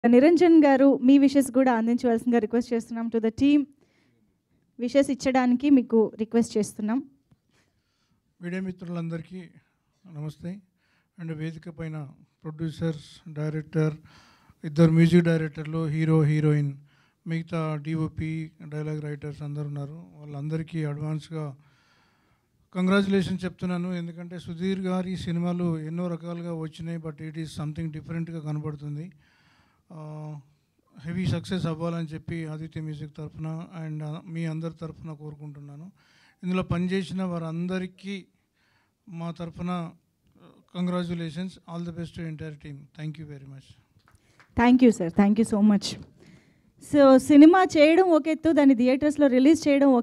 నిరంజన్ గారు మీ విషెస్ కూడా అందించవలసిందిగా రిక్వెస్ట్ చేస్తున్నాం టు ద టీమ్ విషెస్ ఇచ్చడానికి మీకు రిక్వెస్ట్ చేస్తున్నాం మీడియా మిత్రులందరికీ నమస్తే అండ్ వేదిక పైన ప్రొడ్యూసర్స్ డైరెక్టర్ ఇద్దరు మ్యూజిక్ డైరెక్టర్లు హీరో హీరోయిన్ మిగతా డిఓపి డైలాగ్ రైటర్స్ అందరు ఉన్నారు వాళ్ళందరికీ అడ్వాన్స్గా కంగ్రాచులేషన్ చెప్తున్నాను ఎందుకంటే సుధీర్ గారి సినిమాలు ఎన్నో రకాలుగా వచ్చినాయి బట్ ఇట్ ఈస్ సంథింగ్ డిఫరెంట్గా కనబడుతుంది హెవీ సక్సెస్ అవ్వాలని చెప్పి ఆదిత్య మ్యూజిక్ తరఫున అండ్ మీ అందరి తరఫున కోరుకుంటున్నాను ఇందులో పనిచేసిన వారందరికీ మా తరఫున congratulations all the best to entire team thank you very much thank you sir thank you so much so cinema చేయడం ఒక ఎత్తు దాన్ని థియేటర్స్లో రిలీజ్ చేయడం ఒక